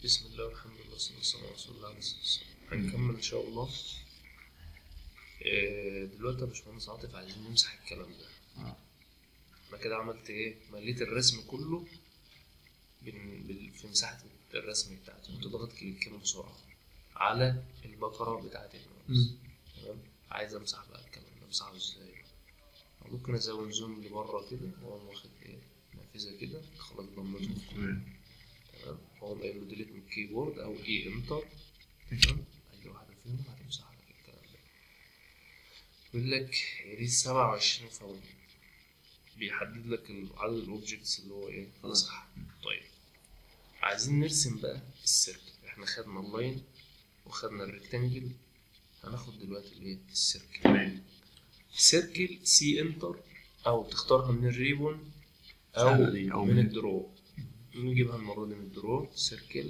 بسم الله والحمد لله والصلاة والسلام على رسول الله عليه الصلاة والسلام هنكمل إن شاء الله آه، دلوقتي يا باشمهندس عاطف عايزين نمسح الكلام ده آه. أنا كده عملت إيه؟ مليت الرسم كله بال... بال... في مساحة الرسم بتاعتي وتضغط كليكين بسرعة على البقرة بتاعت الماوس مم. تمام عايز أمسح بقى الكلام ده أمسحه إزاي؟ ممكن أزود زوم لبره كده وأقوم واخد إيه؟ نافذة كده خلاص ضمته تمام تمام فهو قايل له ديليت من الكيبورد او اي انتر تمام اي واحده فيهم هتمسح لك الكلام ده بيقول لك هي دي 27 فاون بيحدد لك ال- عدد الاوبجكتس اللي هو ايه خلاص. صح طيب عايزين نرسم بقى السيركل احنا خدنا اللاين وخدنا الريكتانجل هناخد دلوقتي الايه السيركل تمام سيركل سي انتر او تختارها من الريبون سهلة او دي، أو من من- الدرو نجيبها المرة دي من الدرو سيركل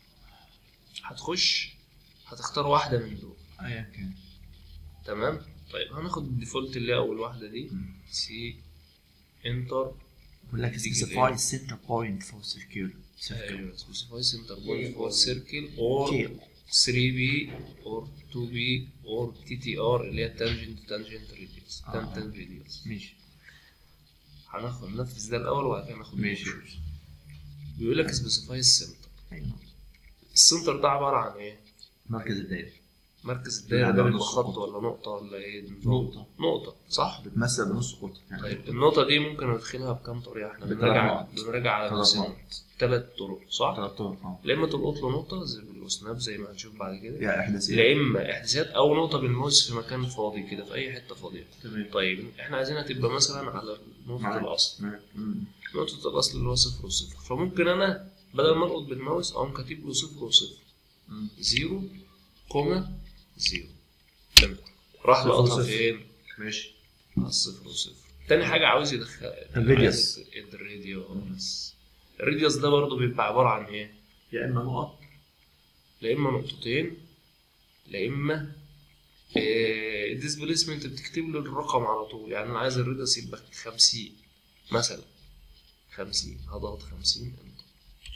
هتخش هتختار واحدة من دول ايا كان تمام طيب هناخد الديفولت اللي هي أول واحدة دي مم. سي انتر بقول لك دي specify center point for circle circle ايوه سبيسيفاي سنتر بوينت فور سيركل اور كيل 3 بي اور 2 بي اور تي تي ار اللي هي تانجنت تانجنت ريديوس آه. تانجنت ريديوس ماشي هناخد ننفذ ده الأول وبعد كده ناخد ماشي الأوبشن. بيقول لك سبيسيفاي السنتر ايوه السنتر ده عبارة عن ايه؟ مركز الدايرة مركز الدايرة يعني ده نص بيبقى خط قطر. ولا نقطة ولا ايه؟ نقطة. نقطة صح؟ بتمثل بنص قطر يعني طيب النقطة دي ممكن ندخلها بكام طريقة؟ احنا بثلاث بنراجع نقط. بنراجع على ثلاث مثلا نقط ثلاث طرق صح؟ ثلاث طرق اه يا إما تلقط له نقطة زي بالسناب زي ما هنشوف بعد كده يا احداثيات يا إما إحداثيات أو نقطة بالماوس في مكان فاضي كده في أي حتة فاضية تمام طيب احنا عايزينها تبقى مثلا على نقطة معاك. الأصل مم. نقطة الأصل اللي هو صفر وصفر فممكن أنا بدل ما ألقط بالماوس أقوم كاتب له صفر وصفر مم. زيرو كوما زيرو تمام راح صفر لقطها وصفر. فين؟ ماشي على الصفر وصفر تاني حاجة عاوز يدخل الراديوس. عايز الراديوس الراديوس ده برضه بيبقى عبارة عن ايه؟ يا اما نقط لا إما نقطتين لا إما الديسبيسمنت بتكتب له الرقم على طول يعني أنا عايز الراديوس يبقى 50 مثلا 50 هضغط 50 انتر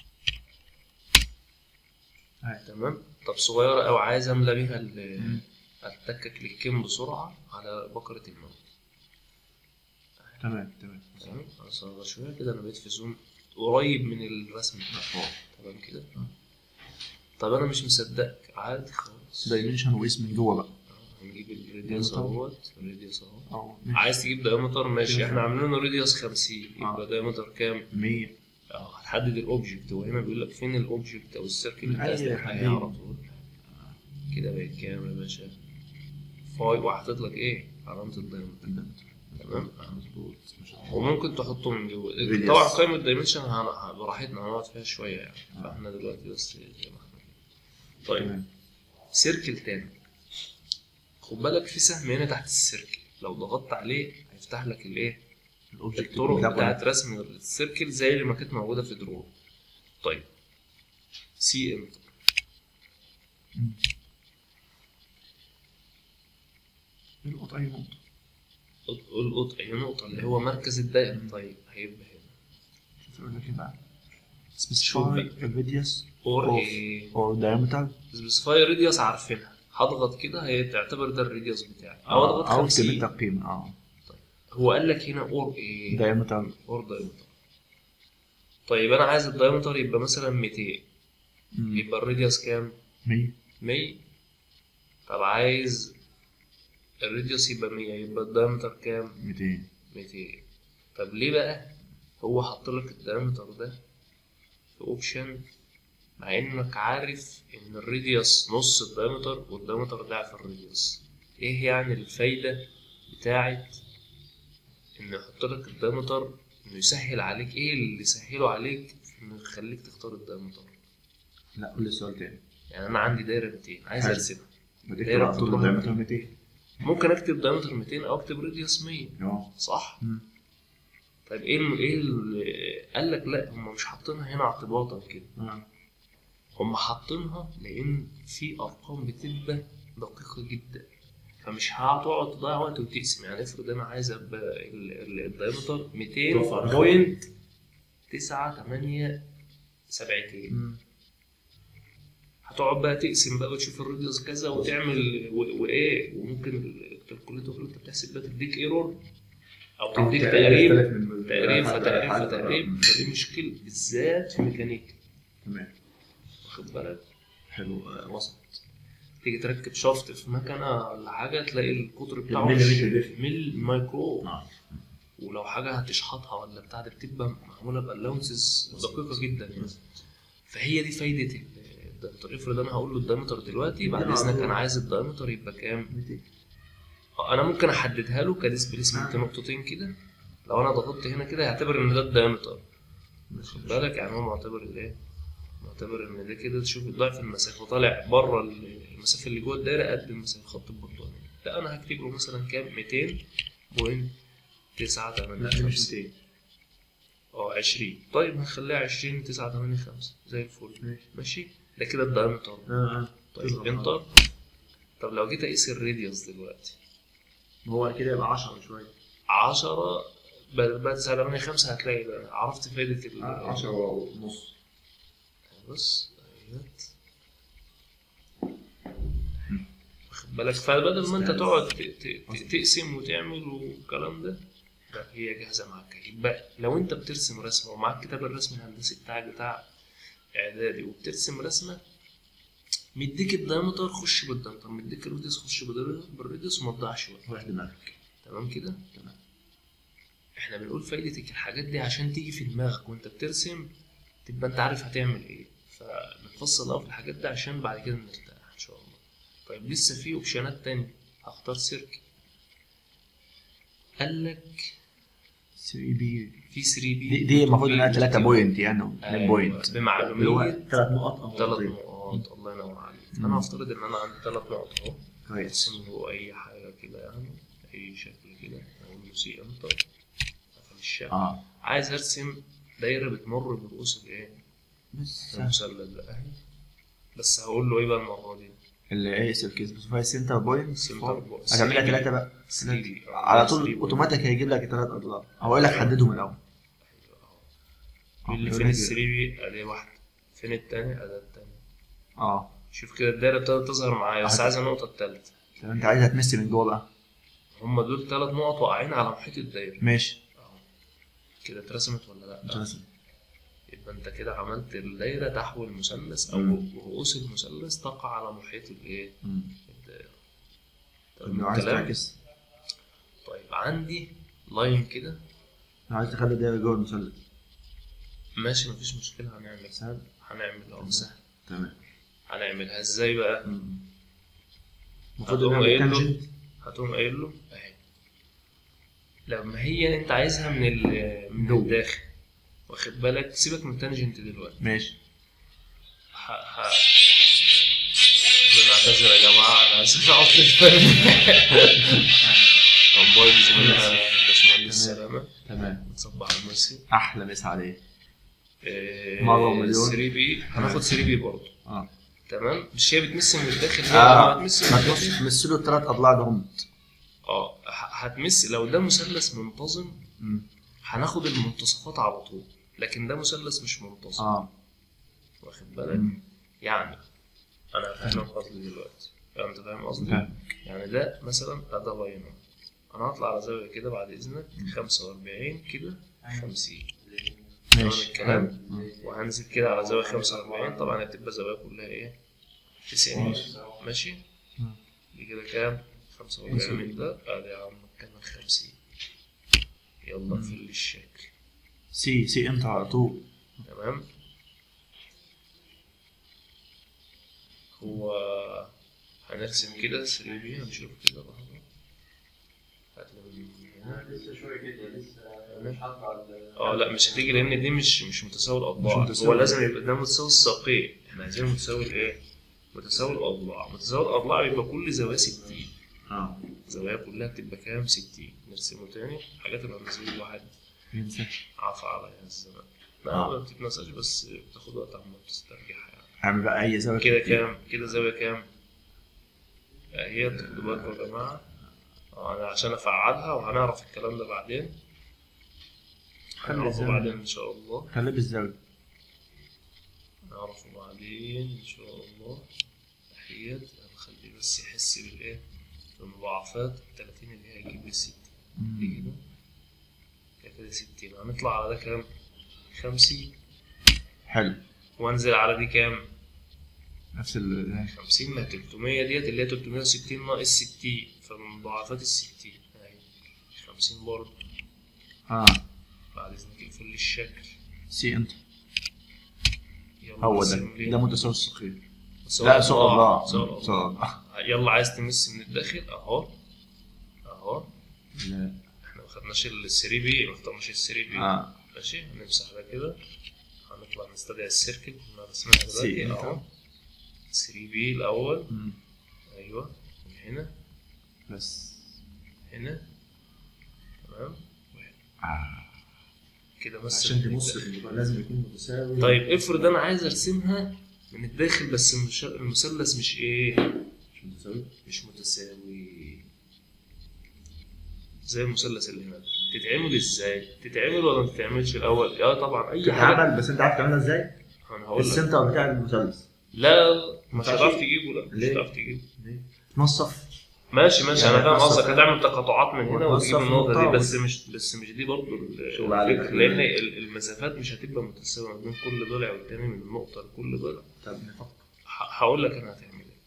أيوة. تمام طب صغيرة أو عايز أملى بيها ال- مم. أتك كليكين بسرعة على بكرة الماوس تمام تمام تمام أصغر شوية كده أنا بقيت في زوم قريب من الرسم بتاعه تمام كده طب أنا مش مصدقك عادي خالص دايمنشن واسم من جوه بقى آه، هنجيب الراديوس دايمتر. اهوت الراديوس اهو اه ماشي عايز تجيب دايمتر ماشي كده. احنا عاملين له راديوس 50 يبقى آه. دايمتر كام؟ 100 اه هتحدد الاوبجكت وهنا بيقول لك فين الاوبجكت او السيركل اللي انت أي عايز تحققها حبيبي. على طول كده بقت كام يا باشا؟ فاي وحاطط لك ايه؟ علامة الدايمتر تمام مظبوط ما شاء الله وممكن تحطه من جوه Radius. طبعا قائمة الدايمنشن هن- براحتنا هنقعد فيها شوية يعني فاحنا دلوقتي بس زي ما احنا كده. طيب تمام سيركل تاني خد بالك في سهم هنا تحت السيركل لو ضغطت عليه هيفتح لك الايه الاوبجكت الطرق بتاعت رسم السيركل زي اللي ما كانت موجوده في درو طيب سي انتر القط اي نقطة القط اي نقطه اللي هو مركز الدائره طيب هيبقى هنا شوف يقول لك ايه بقى شوف specify بقى. radius اور Of. ايه or diameter سبيسيفاي راديوس عارفينها هضغط كده هيعتبر ده الراديوس بتاعي او اضغط او 50 اكتب انت قيمة اه هو قال لك هنا اور ايه diameter اور دايمتر طيب انا عايز الدايمتر يبقى مثلا 200 مم. يبقى الراديوس كام 100 100 طب عايز الراديوس يبقى 100 يبقى الدايمتر كام 200 200 طب ليه بقى هو حط لك الدايمتر ده في اوبشن مع انك عارف ان الراديوس نص الدايمتر والدايمتر ضعف الراديوس ايه يعني الفايدة بتاعت انه يحط لك الدايمتر انه يسهل عليك ايه اللي يسهله عليك في انه يخليك تختار الدايمتر لا قول لي السؤال تاني يعني انا عندي دايرة 200 عايز حلو. ارسمها بتكتب دايرة على طول بتطلع diameter 200 ممكن اكتب دايمتر 200 او اكتب راديوس 100 اه صح مم. طيب ايه الم... ايه اللي قال لك لا هم مش حاطينها هنا اعتباطا كده آه. هم حاطينها لان في ارقام بتبقى دقيقه جدا فمش هتقعد تضيع وقت وتقسم يعني افرض انا عايز ابقى ال- ال- الدايمتر 200 توفر. بوينت 9 8 سبعتين مم. هتقعد بقى تقسم بقى وتشوف الراديوس كذا وتعمل و- وايه وممكن الكالكوليتور اللي انت بتحسب ده تديك ايرور او تديك تقريب تقريب فتقريب فتقريب فدي مشكله بالذات في ميكانيك تمام واخد بالك حلو آه، وسط تيجي تركب شافت في مكنه ولا حاجه تلاقي القطر بتاعه المليمتر بيفرق. مل مايكرو نعم ولو حاجه هتشحطها ولا بتاع دي بتبقى معموله بالاونسز دقيقه جدا يعني فهي دي فايده ال- الدايمتر افرض انا هقول له الدايمتر دلوقتي بعد اذنك انا عايز الدايمتر يبقى كام آه، انا ممكن احددها له كديسبيسمنت نقطتين كده لو انا ضغطت هنا كده هيعتبر ان ده الدايمتر خد بالك يعني هو معتبر الايه معتبر ان ده كده تشوف ضعف المسافه طالع بره المسافه اللي جوه الدايره قد المسافه خط البرتقالي لا انا هكتب له مثلا كام 200 بوينت 9 8 لا دي مش 200 اه 20 طيب هنخليها 20 9 8 5 زي الفل ماشي ماشي ده كده الدايمتر اه طيب انتر طب لو جيت اقيس الراديوس دلوقتي هو كده يبقى 10 شويه 10 بعد بعد 9 8 5 هتلاقي بقى عرفت فايده ال 10 ونص بص اهيت واخد بالك فبدل ما انت تقعد ت- ت- ت- تقسم وتعمل والكلام ده لا هي جاهزه معاك يبقى لو انت بترسم رسمه ومعاك كتاب الرسم الهندسي بتاعك بتاع اعدادي وبترسم رسمه مديك الدايمتر خش بالدايمتر مديك الريديوس خش بالريديوس- بالريديوس وما تضيعش وقت رايح دماغك تمام كده تمام. احنا بنقول فايدة الحاجات دي عشان تيجي في دماغك وانت بترسم تبقى انت عارف هتعمل ايه فبنفصل اه في الحاجات دي عشان بعد كده نرتاح ان شاء الله طيب لسه في اوبشنات تانية هختار سيركل قال لك 3 بي في 3 بي دي دي المفروض انها 3 بوينت يعني 2 بوينت اللي هو بمعلومية 3 نقط او ثلاث نقطتين. نقاط الله ينور عليك مم. انا هفترض ان انا عندي ثلاث نقط اهو كويس ارسم له اي حاجة كده يعني اي شكل كده اقول له سي انتر اقفل الشكل اه عايز ارسم دايره بتمر برؤوس الايه بس المثلث ده اهي بس هقول له ايه بقى المره دي اللي ايه الكيس بس فيها سنتر بوينت سنتر بوينت. هتعملها 3 3 بقى 3 على طول اوتوماتيك هيجيب لك ثلاث اضلاع هو يقول لك حددهم الاول اللي يقول فين لك- ال 3 بي ادي واحده فين التاني ادي التاني اه شوف كده الدايره ابتدت تظهر معايا بس آه. عايز النقطه التالتة طب انت عايزها تمسي من جوه بقى هم دول ثلاث نقط واقعين على محيط الدايره ماشي اهو كده اترسمت ولا لا اترسم. يبقى انت كده عملت الدايره تحوي المثلث او مم. رؤوس المثلث تقع على محيط الايه مم. الدايره طب طيب لو عايز الكلام تعكس طيب عندي لاين كده لو عايز تخلي الدايره جوه المثلث ماشي مفيش مشكلة هنعمل سهل هنعمل اه سهل تمام هنعملها ازاي بقى؟ مم. المفروض هتقوم انها قايل له بالتانجنت هتقوم قايل له اهي لما هي انت عايزها من ال- من جوه. الداخل واخد بالك سيبك من التانجنت دلوقتي ماشي ه... ه... بنعتذر يا جماعة أنا آسف على الفيلم موبايل زميلنا باشمهندس سلامة تمام نصبح على الميسي احلى مسا عليه إيه، مرة ومليون. 3 بي هناخد 3 بي برضه اه تمام مش هي بتمس من الداخل هي اه لما تمس من ما الداخل تمس- تمثلوا الثلاث اضلاع ده هم اه ه- هتمس لو ده مثلث منتظم مم. هناخد المنتصفات على طول لكن ده مثلث مش منتظم اه واخد بالك مم. يعني انا هفهمك قصدي دلوقتي يعني انت فاهم قصدي فاهم. يعني ده مثلا ده ده لاين أهو. انا هطلع على زاويه كده بعد اذنك 45 كده 50 تمام ماشي الكلام مم. وهنزل كده على زاويه 45 طبعا هتبقى زاويه كلها ايه 90 ماشي مم. دي كده كام 45 من ده ادي يا عم كمان 50 يلا اقفل لي الشكل سي سي انت على طول تمام هو هنرسم كده 3 بي هنشوف كده لحظة هتلاقي من هنا. لسه شويه كده لسه مش حاطط على اه لا مش هتيجي لان دي مش مش متساوي الاضلاع مش متساوي. هو لازم يبقى ده متساوي الساقين احنا عايزين متساوي الايه متساوي الاضلاع متساوي الاضلاع يبقى كل زاويه 60 اه الزوايا كلها بتبقى كام 60 نرسمه تاني الحاجات اللي هنزل الواحد ينسى عفى عليها الزمان لا آه. ما بتتنساش بس بتاخد وقت عما بتسترجعها يعني اعمل بقى اي زاويه كده كام كده زاوية كام هي تاخدوا بالكم يا جماعة اه انا عشان افعلها وهنعرف الكلام ده بعدين خلي هنعرفه الزاوية. بعدين ان شاء الله خليه بالزاويه اه هنعرفه بعدين ان شاء الله تحيات هنخليه بس يحس بالايه بالمضاعفات التلاتين اللي هي هيجيب لي الستين دي مم. كده كده كده ستين هنطلع على ده كام خمسين حلو وانزل على دي كام نفس ال 50 ما 300 ديت اللي هي 360 ناقص 60 فمن مضاعفات ال 60 اهي 50 برضه اه بعد اذنك اقفل لي الشكل سي انت يلا هو نرسم ده ليه. ده متساوي الصغير سواء لا سوء الله سواء سوء الله الله يلا عايز تمس من الداخل اهو اهو لا. احنا ما خدناش ال 3 بي ما اخترناش ال 3 بي اه ماشي هنمسح ده كده هنطلع نستدعي السيركل كنا رسمناها دلوقتي سي اهو 3 بي الاول مم. ايوه من هنا بس هنا تمام آه. كده بس عشان من تبص الداخل. يبقى لازم يكون متساوي طيب افرض انا عايز ارسمها من الداخل بس مش المثلث مش ايه مش متساوي مش متساوي زي المثلث اللي هنا ده. تتعمل ازاي تتعمل ولا ما تتعملش الاول اه طبعا اي حاجه تتعمل بس انت عارف تعملها ازاي؟ انا هقول لك السنتر بتاع المثلث لا مش ينفعش؟ هتعرف تجيبه لا مش ليه؟ هتعرف تجيبه تنصف ماشي ماشي يعني انا فاهم هتنصف قصدك هنا. هتعمل تقاطعات من هنا وتنصف وتجيب النقطه دي نقطة بس مش بس مش دي برضه ال- شغل عليك. الفكرة، لان ال- المسافات مش هتبقى متساويه ما بين كل ضلع والتاني من النقطه لكل ضلع طب نفكر ه- هقول لك انا هتعمل ايه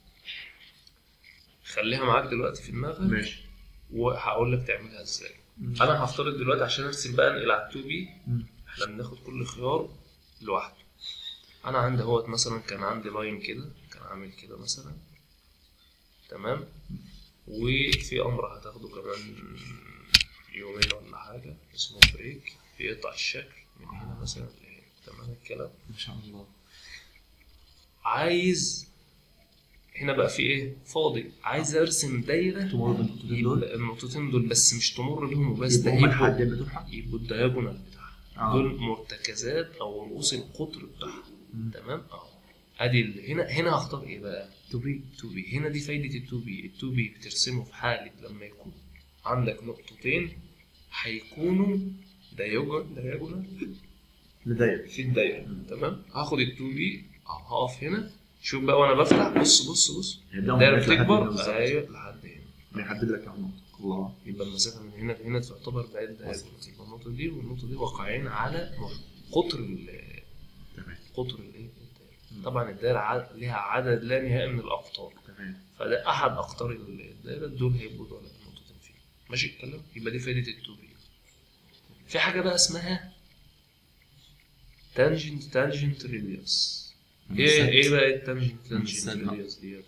خليها معاك دلوقتي في دماغك ماشي وهقول لك تعملها ازاي انا هفترض دلوقتي عشان ارسم بقى انقل على 2 بي مم. احنا بناخد كل خيار لوحده انا عندي اهوت مثلا كان عندي لاين كده كان عامل كده مثلا تمام وفي امر هتاخده كمان يومين ولا حاجه اسمه بريك بيقطع الشكل من هنا مثلا لهنا تمام الكلام ما شاء الله عايز هنا بقى في ايه فاضي عايز ارسم دايره تمر بالنقطتين دول يبقى النقطتين دول بس مش تمر بيهم وبس ده يبقى هم يبقوا الحدين بتوعها يبقوا الدياجونال بتاعها آه. دول مرتكزات او رؤوس القطر بتاعها مم. تمام اهو ادي ال- هنا هنا هختار ايه بقى تو بي 2 بي هنا دي فايده ال 2 بي ال 2 بي بترسمه في حاله لما يكون عندك نقطتين هيكونوا دياجونال دياجونال لداير في الدايره تمام هاخد ال 2 بي هقف هنا شوف بقى وانا بفتح بص بص بص يبدأ الدايره من هنا لحد هنا بتكبر بالظبط. ايوه لحد هنا بيحدد لك كام نقطة الله يبقى المسافه من هنا لهنا تعتبر بقت دايجونال يبقى النقطه دي والنقطه دي واقعين على قطر ال- تمام قطر الايه الدايره طبعا الدايره عد- ليها عدد لا نهائي من الاقطار تمام فده احد اقطار الدايره دول هيبقوا دول النقطتين فيه ماشي الكلام يبقى دي فائده التو بي في حاجه بقى اسمها تانجنت تانجنت ريديوس ايه ايه بقى التانجنت تانجنت مستنى. ريديوس ديت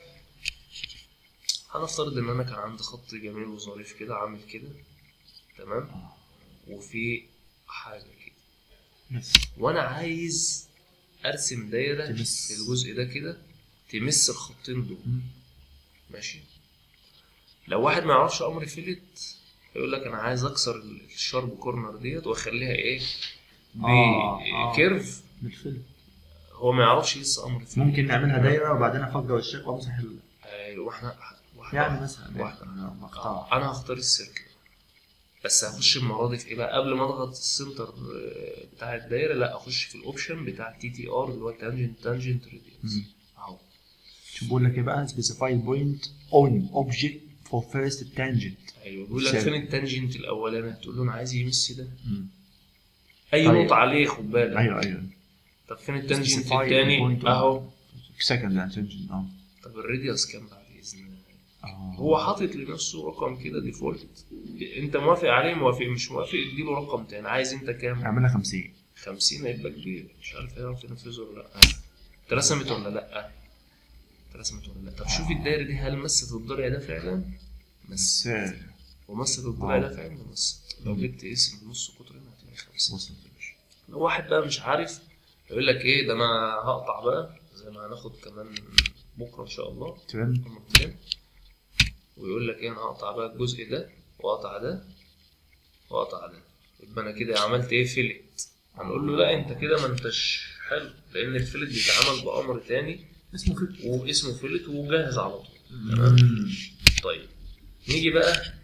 هنفترض ان انا كان عندي خط جميل وظريف كده عامل كده تمام آه. وفي حاجه كده بس وانا عايز ارسم دايره تمس. في الجزء ده كده تمس الخطين دول مم. ماشي لو واحد ما يعرفش امر فيلت يقول لك انا عايز اكسر الشارب كورنر ديت واخليها ايه آه، آه. بكيرف بالفيلم هو ما يعرفش لسه امر فيلت ممكن نعملها دايرة وبعدين افجر الشكل وامسح ال... ايوه واحنا واحدة يعني واحدة. مثلا واحدة. أنا مقطع آه، انا هختار السيركل بس هخش المره دي في ايه بقى قبل ما اضغط السنتر آه، بتاع الدايره لا اخش في الاوبشن بتاع تي تي ار اللي هو تانجنت تانجنت ريديوس مم. اهو شوف بقول لك ايه بقى specify point on object for first tangent ايوه بيقول لك سير. فين التانجنت الاولاني هتقول له انا عايز يمس ده مم. اي طيب. نقطه عليه خد بالك ايوه ايوه طب فين التانجنت Specify التاني point on- اهو second tangent اه طب الراديوس كام بعد اذن الله آه. هو حاطط لنفسه رقم كده ديفولت انت موافق عليه موافق مش موافق اديله رقم تاني عايز انت كام اعملها 50 50 هيبقى كبير مش عارف هيعرف ينفذه ولا لا اترسمت ولا لا اترسمت ولا لا طب شوف الدايره دي هل مست الضلع ده فعلا مس سعر ومست الضلع ده فعلا مست لو جبت اسم نص قطر هنا هتلاقي 50 وصلت يا باشا لو واحد بقى مش عارف يقول لك ايه ده انا هقطع بقى زي ما هناخد كمان بكره ان شاء الله تمام مرتين ويقول لك ايه انا هقطع بقى الجزء ده واقطع ده واقطع ده يبقى انا كده عملت ايه فيلت هنقول له لا انت كده ما انتش حلو لان الفيلت بيتعمل بامر تاني اسمه فيلم واسمه فيلت وجاهز على طول تمام طيب نيجي بقى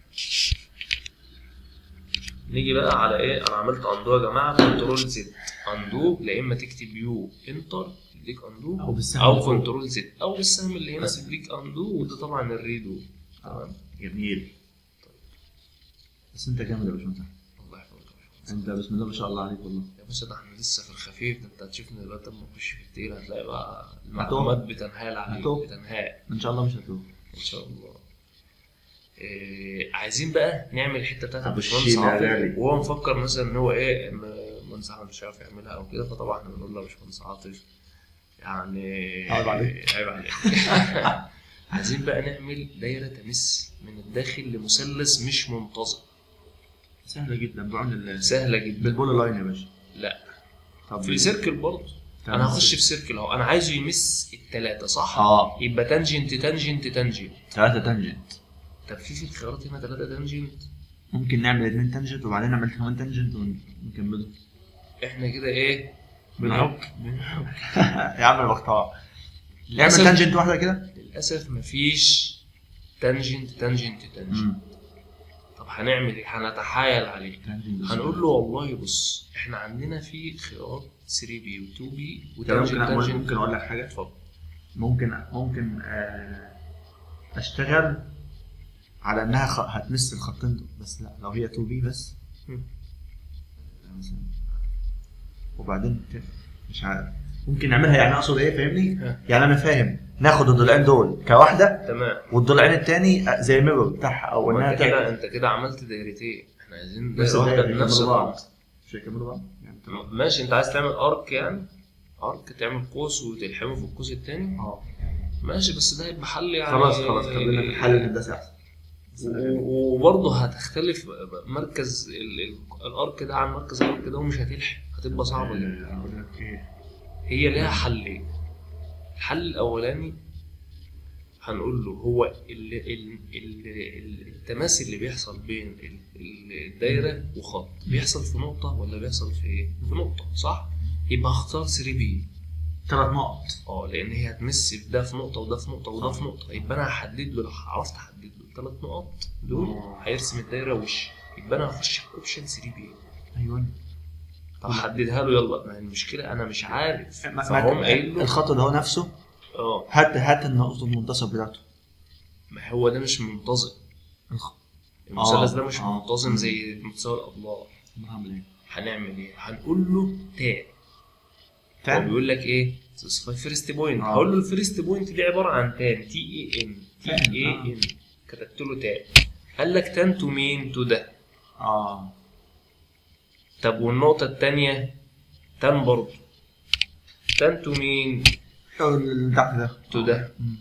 نيجي بقى على ايه انا عملت اندو يا جماعه كنترول زد اندو لا اما تكتب يو انتر كليك اندو او بالسهم او اللي فوق. كنترول زد او بالسهم اللي هنا بس. كليك اندو وده طبعا الريدو تمام جميل بس انت جامد يا باشمهندس الله يحفظك يا باشمهندس. انت بسم الله ما شاء الله عليك والله يا باشا ده احنا لسه في الخفيف ده انت هتشوفني دلوقتي لما نخش في التقيل هتلاقي بقى هتوه. المعلومات بتنهال عليك هتوه. بتنهال ان شاء الله مش هتوه ان شاء الله إيه عايزين بقى نعمل الحته بتاعت طب الباشمهندس الشيل يا عاطف غالي. وهو مفكر مثلا ان هو ايه ان المهندس احمد مش عارف يعملها او كده فطبعا احنا بنقول له يا باشمهندس عاطف يعني عيب عليك. عيب عليك عايزين بقى نعمل دايره تمس من الداخل لمثلث مش منتظم سهله جدا بعون ال سهله جدا بالبول لاين يا باشا لا طب في سيركل برضه انا هخش في سيركل اهو انا عايزه يمس الثلاثه صح؟ اه يبقى تانجنت تانجنت تانجنت ثلاثه تانجنت طب في في الخيارات هنا ثلاثه تانجنت ممكن نعمل اثنين تانجنت وبعدين نعمل كمان تانجنت ونكمله احنا كده ايه؟ بنعك بنعك يا عم انا بختار نعمل للأسف- تانجنت واحده كده للاسف مفيش تانجنت تانجنت تانجنت امم طب هنعمل ايه؟ هنتحايل عليه تانجنت هنقول له والله بص احنا عندنا في خيارات 3 بي و 2 بي طب وتانجنت ممكن أقول تانجنت ممكن اقول لك حاجه اتفضل ممكن ممكن آه، اشتغل على انها خ... هتمس الخطين دول بس لا لو هي 2 بي بس مم. مثلا وبعدين ت- مش عارف ممكن نعملها يعني اقصد ايه فاهمني؟ ها. يعني انا فاهم ناخد الضلعين دول كواحده تمام والضلعين التاني زي ميرور بتاعها او ما انها انت كده تعمل انت كده عملت دايرتين احنا عايزين نفس دايره واحده الدايرة بنفس يكملوا بعض الرقم مش هيكملوا بعض يعني تمام ماشي انت عايز تعمل ارك يعني ارك تعمل قوس وتلحمه في القوس التاني اه ماشي بس ده هيبقى حل يعني خلاص خلاص خلينا في الحل الهندسي احسن و- وبرضه هتختلف مركز ال- ال- الارك ده عن مركز الارك ده ومش هتلحق هتبقى صعبه جدا آه، اقول لك ايه هي ليها حلين الحل الاولاني هنقول له هو ال ال ال ال التماس اللي بيحصل بين ال- ال- الدايره وخط بيحصل في نقطه ولا بيحصل في ايه؟ في نقطه صح؟ يبقى هختار 3 بي ثلاث نقط اه لان هي هتمس في ده في نقطه وده في نقطه وده في نقطه يبقى انا هحدد له لو عرفت احدد له الثلاث نقط دول آه. هيرسم الدايره وش يبقى انا هخش في اوبشن 3 بي ايوه طب حددها له يلا ما هي المشكله انا مش عارف ما- فهم ما- قايل له الخط ده هو نفسه اه هات هات النقطة المنتصف بتاعته ما هو ده مش منتظم الخ- المثلث آه، ده مش آه. منتظم زي متساوي الاضلاع أنا هعمل ايه؟ هنعمل ايه؟ هنقول له تان هو تاني بيقول لك ايه؟ سبيسيفاي فيرست بوينت آه. هقول له الفيرست بوينت دي عباره عن تان تي اي ان تي تان، اي آه. ان كتبت له تان قال لك تان تو مين تو ده اه طب والنقطه الثانيه تان برضه تان تو مين اللي تحت ده تو ده مم.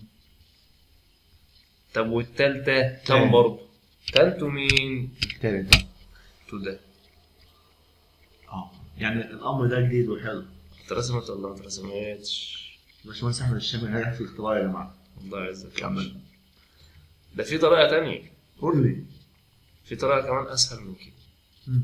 طب والثالثه تان. تان برضه تان تو مين التالت بقى تو ده اه يعني الامر ده جديد وحلو اترسمت ولا ما اترسمتش؟ باشمهندس احمد الشامي نجح في الاختبار يا جماعه الله يعزك كمل ده في طريقه تانية قول لي في طريقه كمان اسهل من كده مم.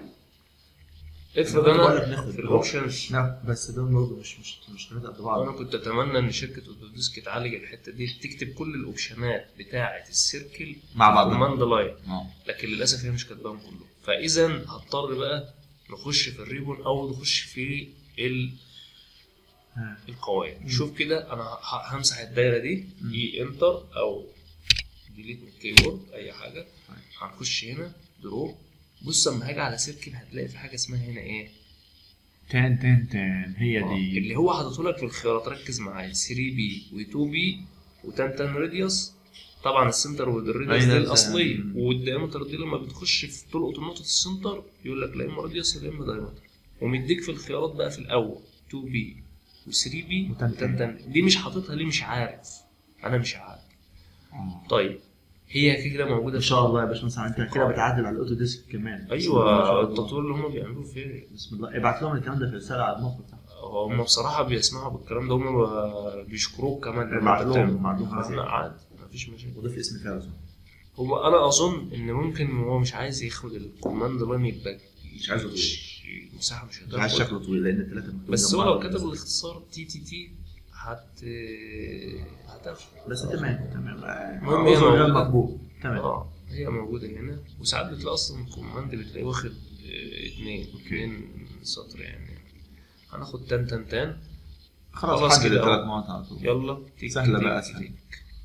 افرض أنا بقول لك انا ناخد في الاوبشنز لا بس دول برضه مش مش مش ثلاثة قد انا بعض كنت اتمنى ان شركه اوتوديسك تعالج الحته دي تكتب كل الاوبشنات بتاعه السيركل مع بعض كوماند لاين اه لكن للاسف هي مش كاتباهم كلهم فاذا هضطر بقى نخش في الريبون او نخش في ال- ها. القواعد شوف كده انا ه- همسح الدايره دي مم. اي انتر او ديليت من الكيبورد اي حاجه هنخش هنا درو بص اما هاجي على سيركل هتلاقي في حاجه اسمها هنا ايه تان تان تان هي آه، دي اللي هو حاطط لك في الخيارات ركز معايا 3 بي و2 بي و10 راديوس طبعا السنتر والراديوس أيوة، دي ده- الاصليه مم. والدايمتر دي لما بتخش في تلقط نقطه السنتر يقول لك لا اما راديوس لا اما دايمتر ومديك في الخيارات بقى في الاول 2 بي و3 بي وتن- و10 دي مش حاططها ليه مش عارف انا مش عارف آه. طيب هي كده كده موجوده ان في شاء الله يا باشمهندس انت كده بتعدل على الاوتو ديسك كمان بسم الله ما شاء ايوه الله. التطوير اللي هم بيعملوه فين بسم الله ابعت لهم الكلام ده في رساله على الموقع بتاعهم هم بصراحه بيسمعوا بالكلام ده هم بيشكروك كمان لما ابعت أنت لهم بتعمل. ابعت لهم لا رسالة. عادي مفيش مشاكل وضيف اسم فارس هو انا اظن ان ممكن هو مش عايز ياخد الكوماند لاين يبقى مش عايزه طويل. المساحه مش مش عايز هتاخد شكله طويل لان الثلاثه مكتوبين بس جنب هو لو بعض. كتب الاختصار تي تي تي هت هتفرق بس تمام تمام المهم هي عذر غير موجودة. مقبول تمام اه هي موجوده هنا وساعات بتلاقي اصلا الكوماند بتلاقيه واخد آه، اتنين اتنين سطر يعني هناخد تان تان تان خلاص خلاص حدد كده ثلاث أهو. نقط على طول يلا تيك سهلة تيك بقى، تيك. سهلة.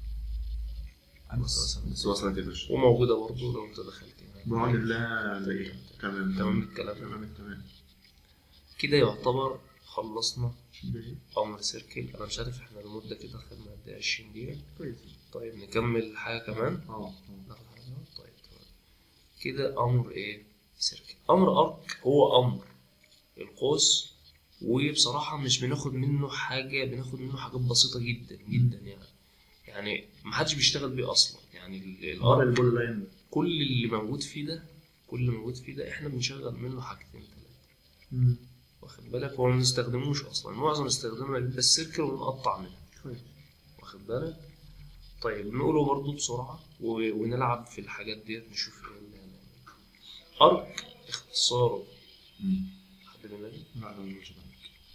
بس- بس وصلت يا باشا وموجودة برضه لو انت دخلت هنا بعون الله لقيت تمام تمام الكلام تمام التمام كده يعتبر خلصنا ماشي. امر سيركل انا مش عارف احنا المدة كده خدنا قد ايه 20 دقيقة كويس طيب نكمل حاجة كمان اه آه. ناخد حاجة كمان؟ طيب تمام كده امر ايه سيركل امر ارك هو امر القوس وبصراحة مش بناخد منه حاجة بناخد منه حاجات بسيطة جدا جدا يعني يعني محدش بيشتغل بيه اصلا يعني ال- امر الارك البول لاين كل اللي موجود فيه ده كل اللي موجود فيه ده احنا بنشغل منه حاجتين ثلاثة مم. واخد بالك هو ما بنستخدموش اصلا معظم استخدامنا بيبقى السيركل ونقطع منها كويس واخد بالك طيب نقوله برضو بسرعة و... ونلعب في الحاجات ديت نشوف ايه اللي هنعمل ارك اختصاره مم. حد من بالي لا، لا، مش عارف.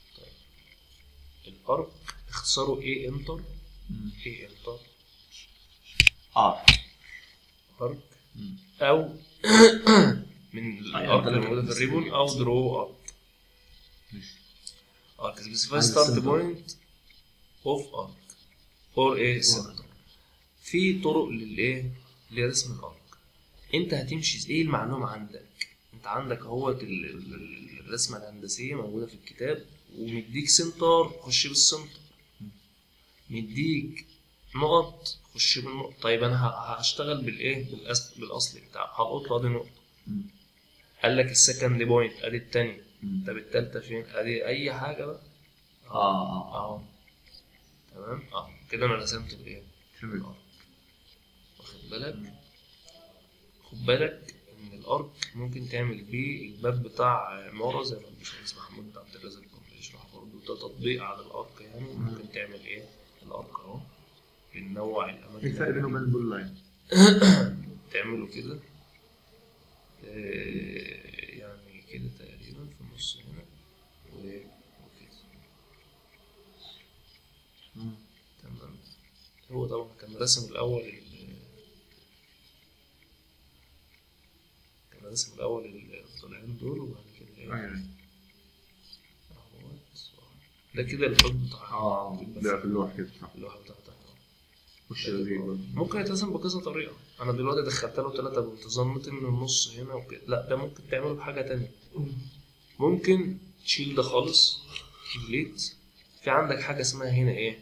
الارك اختصاره ايه انتر مم. ايه انتر اه ارك مم. او من الارك اللي موجوده في الريبون او درو ارك ماشي. ارك سبيسيفاي عايز ستارت السنتر. بوينت اوف ارك اور ايه سنتر في طرق للايه لرسم الارك انت هتمشي ايه المعلومه عندك انت عندك اهوت ال- ال- ال- الرسمه الهندسيه موجوده في الكتاب ومديك سنتر خش بالسنتر مديك نقط خش بالنقط طيب انا ه- هشتغل بالايه بالاصل بالاصل بتاعه هلقط له ادي نقطه مم. قال لك السكند بوينت ادي التانية مم. طب التالتة فين ادي اي حاجه بقى اه اه اهو تمام اه كده انا رسمت الايه فهمت. واخد بالك خد بالك ان الارك ممكن تعمل بيه الباب بتاع عماره زي ما الباشمهندس محمود بتاع عبد الرازق كان بيشرح برضه ده تطبيق على الارك يعني ممكن تعمل ايه الارك اهو بننوع ايه الاماكن الفرق بينه وبين البول لاين؟ تعمله كده آه، يعني كده تقريبا في النص هنا و- وكده مم. تمام هو طبعا كان راسم الأول ال- كان راسم الأول الضلعين دول وبعد كده إيه ايوه أهوت. ده كده الحب بتاع اه ده في اللوح كده صح اللوحة بتاعتها وش لذيذ برضه. ممكن يترسم بكذا طريقة أنا دلوقتي دخلت له تلاتة بانتظامات من النص هنا وكده لا ده ممكن تعمله بحاجة تانية ممكن تشيل ده خالص ديليت في عندك حاجة اسمها هنا إيه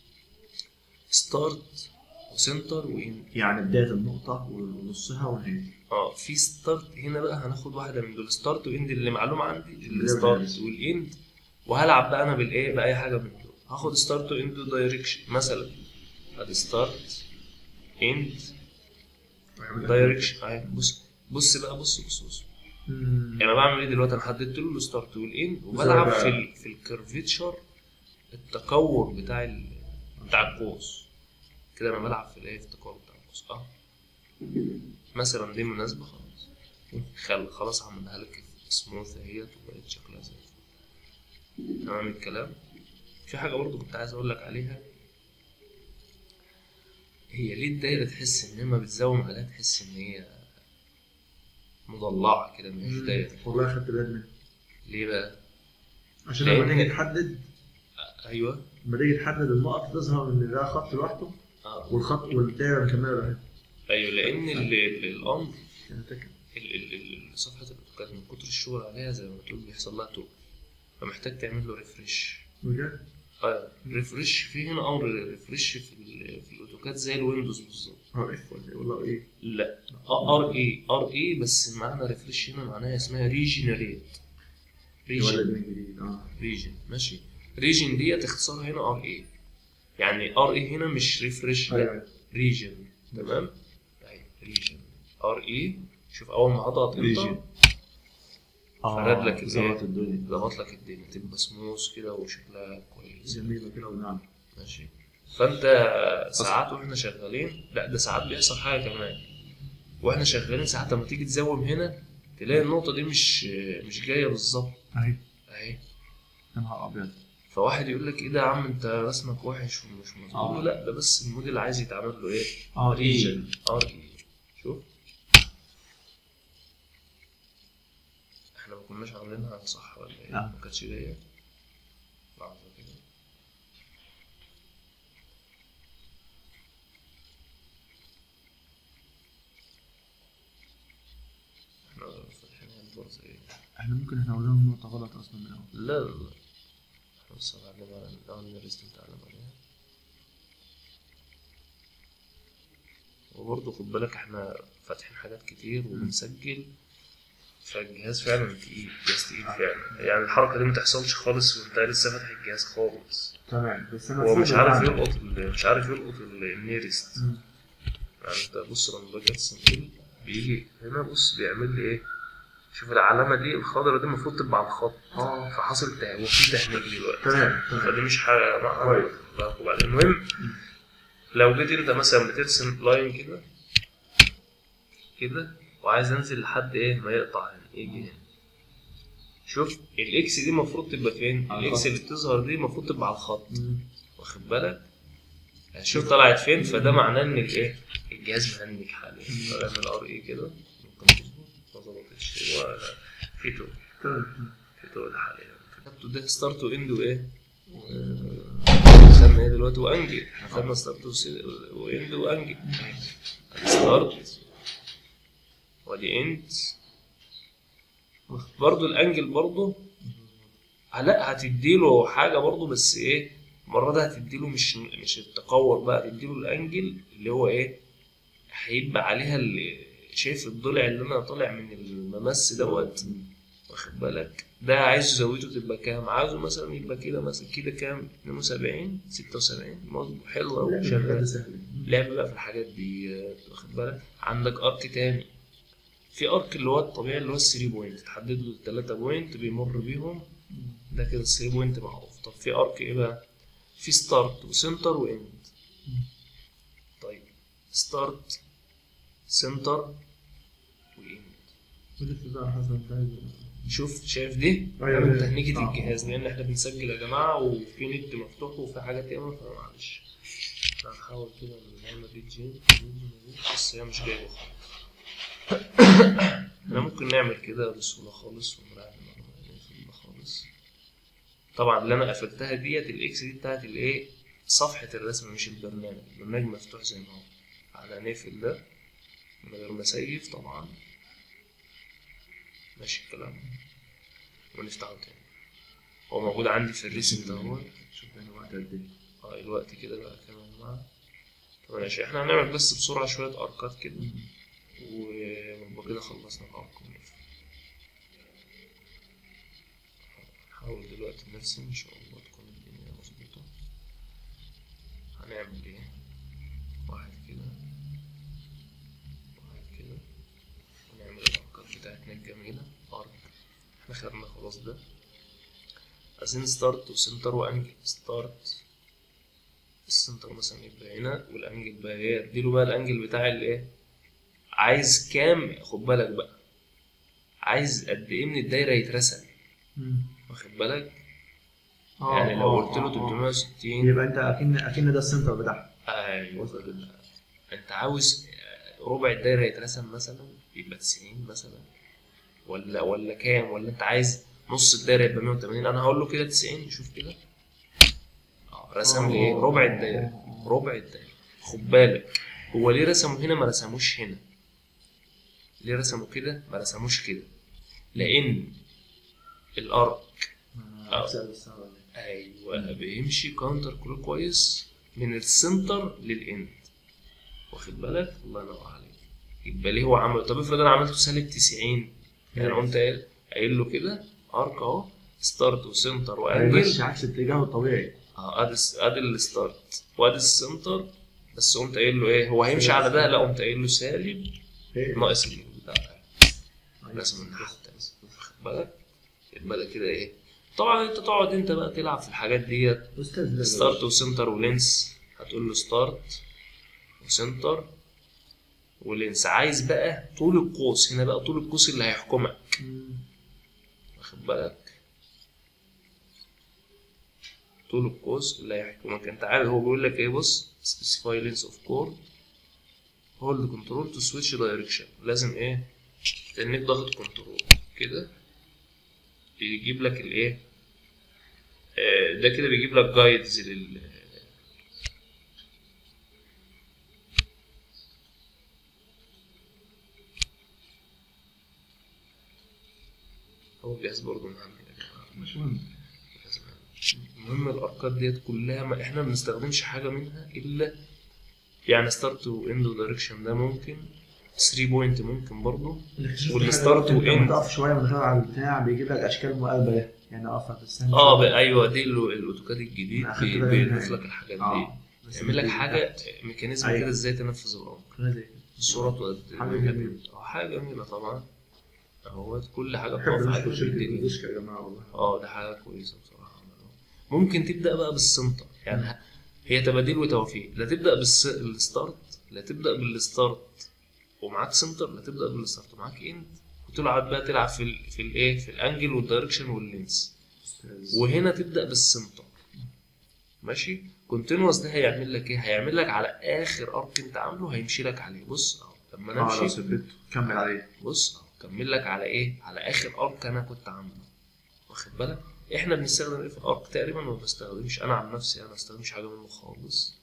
ستارت وسنتر وإن يعني بداية النقطة ونصها ونهايتها اه في ستارت هنا بقى هناخد واحده من دول ستارت واند اللي معلوم عندي اللي الستارت بالهندسة. والاند وهلعب بقى انا بالايه باي حاجه من دول هاخد ستارت واند دايركشن مثلا ادي ستارت اند دايركشن اهي بص بص بقى بص بص بص مم. يعني انا بعمل ايه دلوقتي انا حددت له الستارت والاند إزاي وبلعب بقى؟ في ال في الكيرفيتشر التكور بتاع ال بتاع القوس كده انا بلعب في الايه في التكور بتاع القوس اه مثلا دي مناسبة خلاص خل خلاص عملها لك سموث اهيت وبقت شكلها زي الفل. تمام الكلام في حاجة برضو كنت عايز اقول لك عليها هي ليه الدايرة تحس ان لما بتزوم عليها تحس ان هي مضلعة كده مش دايرة والله خدت بالي منها ليه بقى؟ عشان لما لأن- نيجي نحدد ايوه لما نيجي نحدد النقط تظهر ان ده خط لوحده اه والخط والدايره مكمله اهي ايوه لان ال- ال- الامر يعني فاكر. ال- ال- ال- صفحة الاوتوكاد من كتر الشغل عليها زي ما تقول بيحصل لها توب فمحتاج تعمل له ريفرش بجد؟ اه ريفرش في هنا امر ريفرش في ال- في الاوتوكاد زي الويندوز بالظبط اه اف ولا إيه؟ والله ايه لا ار اي ار اي بس معنى ريفرش هنا معناها اسمها ريجنريت ولا ريجن من جديد اه ريجن ماشي ريجن ديت اختصارها هنا ار اي يعني ار اي هنا مش ريفرش لا ايوه ريجن تمام اهي ريجن ار اي شوف اول ما هضغط Region. انتر فرد لك ظبط الايه الدنيا ظبط لك الدنيا تبقى سموث كده وشكلها كويس جميله كده ونعم ماشي فانت ساعات واحنا شغالين لا ده ساعات بيحصل حاجه كمان واحنا شغالين ساعات لما تيجي تزوم هنا تلاقي النقطه دي مش مش جايه بالظبط اهي اهي يا نهار ابيض فواحد يقول لك ايه ده يا عم انت رسمك وحش ومش مظبوط آه. لا ده بس الموديل عايز يتعمل له ايه اه ريجن ار اي شوف احنا ما كناش عاملينها صح ولا ايه لا. ما كانتش جايه لحظه كده خلاص ايه احنا ممكن احنا قلنا النقطة غلط اصلا من الاول لا لا لا احنا بس هنعلم على الأول نرسل تعلم عليها وبرضه خد بالك احنا فاتحين حاجات كتير وبنسجل فالجهاز فعلا تقيل جهاز تقيل فعلا يعني الحركة دي متحصلش خالص وانت لسه فاتح الجهاز خالص تمام بس انا هو مش سامع عارف بعد. يلقط ال- مش عارف يلقط ال- النيرست مم. يعني انت بص لما باجي ارسم كده بيجي هنا بص بيعمل لي ايه شوف العلامة دي الخضرا دي المفروض تبقى على الخط اه فحصل تهويل في تهنيج دلوقتي تمام تمام فدي مش حاجة كويس وبعدين المهم لو جيت انت مثلا بترسم لاين كده كده وعايز انزل لحد ايه ما يقطع هنا يجي هنا شوف الاكس دي المفروض تبقى فين؟ على الاكس الخط. اللي بتظهر دي المفروض تبقى على الخط مم. واخد بالك؟ شوف طلعت فين فده معناه ان الايه؟ الجهاز مهنج حاليا فاعمل ار اي كده ممكن تظبط ما ظبطتش هو في تو تمام في تو حاليا كتبته ده ستارت واند وايه؟ آه، خدنا ايه دلوقتي وانجل احنا خدنا ستارت وس- واند وانجل ستارت ودي اند برضه الانجل برضه لا هتديله حاجه برضه بس ايه المره دي هتديله مش مش التقور بقى هتديله الانجل اللي هو ايه هيبقى عليها اللي شايف الضلع اللي انا طالع من الممس دوت واخد بالك ده عايز زاويته تبقى كام عايزه مثلا يبقى كده مثلا كده كام 72 76 مظبوط حلو قوي حاجة شغال سهلة لعب بقى في الحاجات دي آه، واخد بالك عندك ارك تاني في ارك اللي هو الطبيعي اللي هو الثري بوينت تحدد له الثلاثة بوينت بيمر بيهم ده كده الثري بوينت معروف طب في ارك ايه بقى في ستارت وسنتر واند طيب ستارت سنتر واند ودي بقى حسب انت عايز شوف شايف دي أيوة، ده من أيوة. تهنيجة آه. الجهاز لان احنا بنسجل يا جماعة وفي نت مفتوح وفي حاجات ياما فمعلش هنحاول كده نعمل ريجين بس هي مش جايبة خالص احنا ممكن نعمل كده بسهولة خالص ونراعي المعلومة دي بسهولة خالص طبعا اللي انا قفلتها ديت الاكس دي بتاعت الايه صفحة الرسم مش البرنامج البرنامج مفتوح زي ما هو على نقفل ده من غير ما اسيف طبعا ماشي الكلام ونفتحه تاني هو موجود عندي في الريسنت اهو شوف انا وقت قد ايه اه الوقت كده بقى كام يا جماعة طب ماشي احنا هنعمل بس بسرعة شوية اركات كده ونبقى كده خلصنا الارك ونقفل نحاول دلوقتي نرسم ان شاء الله تكون الدنيا مظبوطة هنعمل ايه واحد كده واحد كده ونعمل الاركات بتاعتنا الجميلة ارك احنا خدنا خلاص ده عايزين ستارت وسنتر وانجل ستارت السنتر مثلا يبقى هنا والانجل بقى ايه اديله بقى الانجل بتاع الايه عايز كام خد بالك بقى عايز قد ايه من الدايره يترسم واخد بالك يعني لو قلت له 360 يبقى انت اكن اكن ده السنتر بتاعها ايوه انت عاوز ربع الدايره يترسم مثلا يبقى 90 مثلا ولا ولا كام ولا انت عايز نص الدايره يبقى 180 انا هقول له كده 90 شوف كده اه رسم لي ايه ربع الدايره ربع الدايره خد بالك هو ليه رسمه هنا ما رسموش هنا ليه رسموا كده ما رسموش كده لان الارك ايوه بيمشي كاونتر كلو كويس من السنتر للاند واخد بالك الله ينور عليك يبقى ليه هو عمل طب افرض انا عملته سالب 90 يعني قمت قايل قايل له كده ارك اهو ستارت وسنتر وانجل هيمشي عكس اتجاهه الطبيعي اه ادي الس- ادي الستارت وادي السنتر بس قمت قايل له ايه هو هيمشي على ده لا قمت قايل له سالب ايه ناقص اليمين بتاعك رسم من تحت واخد بالك يبقى ده كده ايه طبعا انت تقعد انت بقى تلعب في الحاجات ديت استاذ ستارت وسنتر ولينس هتقول له ستارت وسنتر ولينس عايز بقى طول القوس هنا بقى طول القوس اللي هيحكمك واخد بالك طول القوس اللي هيحكمك انت عارف هو بيقول لك ايه بص specify length of chord hold control to switch direction لازم ايه تنك ضغط كنترول كده يجيب لك الايه آه، ده كده بيجيب لك جايدز لل هو جهاز برضه مهم يا جماعة. مش مهم جهاز مهم. المهم الاركات ديت كلها ما احنا ما بنستخدمش حاجه منها الا يعني ستارت واند دايركشن ده ممكن 3 بوينت ممكن برضه والستارت لما وإند. تقف شويه من غير على البتاع بيجيب لك اشكال مقلبه ده يعني اقف تستنى اه بقى ايوه دي ال- الاوتوكاد الجديد أنا أخدت بي- بالي بيضيف منها. لك الحاجات دي اه بس يعمل لك بيجيب حاجه تحت. ميكانيزم أيوة. كده ازاي تنفذ الامر حاجة زي كده. الصوره تقد- حاجة جميلة. اه حاجه جميله طبعا هو كل حاجه بحب بتقف نشكر حاجه شركه الدنيا الديسك يا جماعه والله اه ده حاجه كويسه بصراحه ممكن تبدا بقى بالسنتر يعني ه- هي تباديل وتوفيق لا تبدا بالستارت لا تبدا بالستارت ومعاك سنتر لا تبدا بالستارت ومعاك اند وتلعب بقى تلعب في ال في الايه في الانجل والدايركشن واللينس وهنا تبدا بالسنتر ماشي كونتينوس ده هيعمل لك ايه هيعمل لك على اخر ارك انت عامله هيمشي لك عليه بص اهو لما انا اه لو امشي ثبت كمل عليه بص اهو كمل لك على ايه على اخر ارك انا كنت عامله واخد بالك احنا بنستخدم ايه في الارك تقريبا ما بستخدمش انا عن نفسي انا ما بستخدمش حاجه منه خالص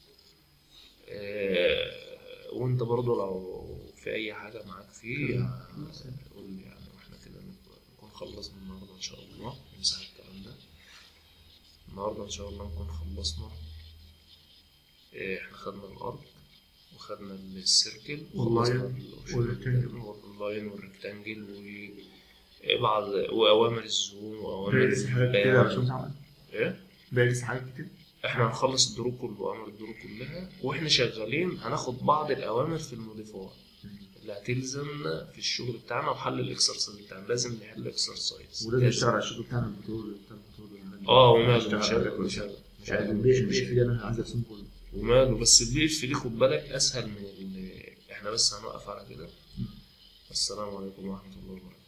آه وانت برضه لو في اي حاجه معاك فيه آه، قول لي يعني واحنا كده نبقى- نكون خلصنا النهارده ان شاء الله نمسح الكلام ده النهارده ان شاء الله نكون خلصنا آه، احنا خدنا الارك وخدنا السيركل واللاين وخلصنا والريكتانجل. واللاين والريكتانجل وبعض واوامر الزوم واوامر باريس حاجات كده البيان. مش متعمل ايه باريس حاجات كتير احنا هنخلص الدروب كله اوامر الدروب كلها واحنا شغالين هناخد بعض الاوامر في الموديفاي اللي هتلزمنا في الشغل بتاعنا وحل الاكسرسايز بتاعنا لازم نحل اكسرسايز ولازم نشتغل على الشغل بتاعنا البترول بتاع البترول اه وماله نشتغل مش على ده عارف كله. مش عارف مش يعني عارف البي مش- ال مش بي عارف. دي انا عايز ارسم كله وماله بس البي اف دي خد بالك اسهل من ال... احنا بس هنوقف على كده مم. السلام عليكم ورحمه الله وبركاته